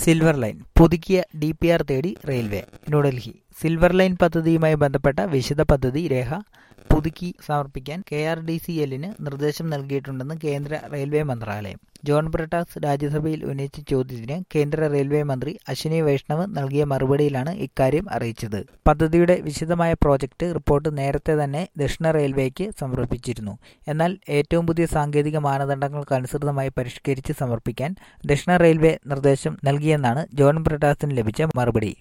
silver line പുതുക്കിയ D P R തേടി railway New Delhi silver line പദ്ധതിയുമായി ബന്ധപ്പെട്ട വിശദ പദ്ധതി രേഖ പുതുക്കി സമർപ്പിക്കാൻ കെ ആർ ഡി സി എല്ലിന് നിർദ്ദേശം നൽകിയിട്ടുണ്ടെന്ന് കേന്ദ്ര റെയിൽവേ മന്ത്രാലയം ജോൺ ബ്രിട്ടാസ് രാജ്യസഭയിൽ ഉന്നയിച്ച ചോദ്യത്തിന് കേന്ദ്ര റെയിൽവേ മന്ത്രി അശ്വിനി വൈഷ്ണവ് നൽകിയ മറുപടിയിലാണ് ഇക്കാര്യം അറിയിച്ചത് പദ്ധതിയുടെ വിശദമായ പ്രോജക്റ്റ് റിപ്പോർട്ട് നേരത്തെ തന്നെ ദക്ഷിണ റെയിൽവേക്ക് സമർപ്പിച്ചിരുന്നു എന്നാൽ ഏറ്റവും പുതിയ സാങ്കേതിക മാനദണ്ഡങ്ങൾക്കനുസൃതമായി പരിഷ്കരിച്ച് സമർപ്പിക്കാൻ ദക്ഷിണ റെയിൽവേ നിർദ്ദേശം നൽകിയെന്നാണ് ജോൺ ബ്രിട്ടാസിന് ലഭിച്ച മറുപടി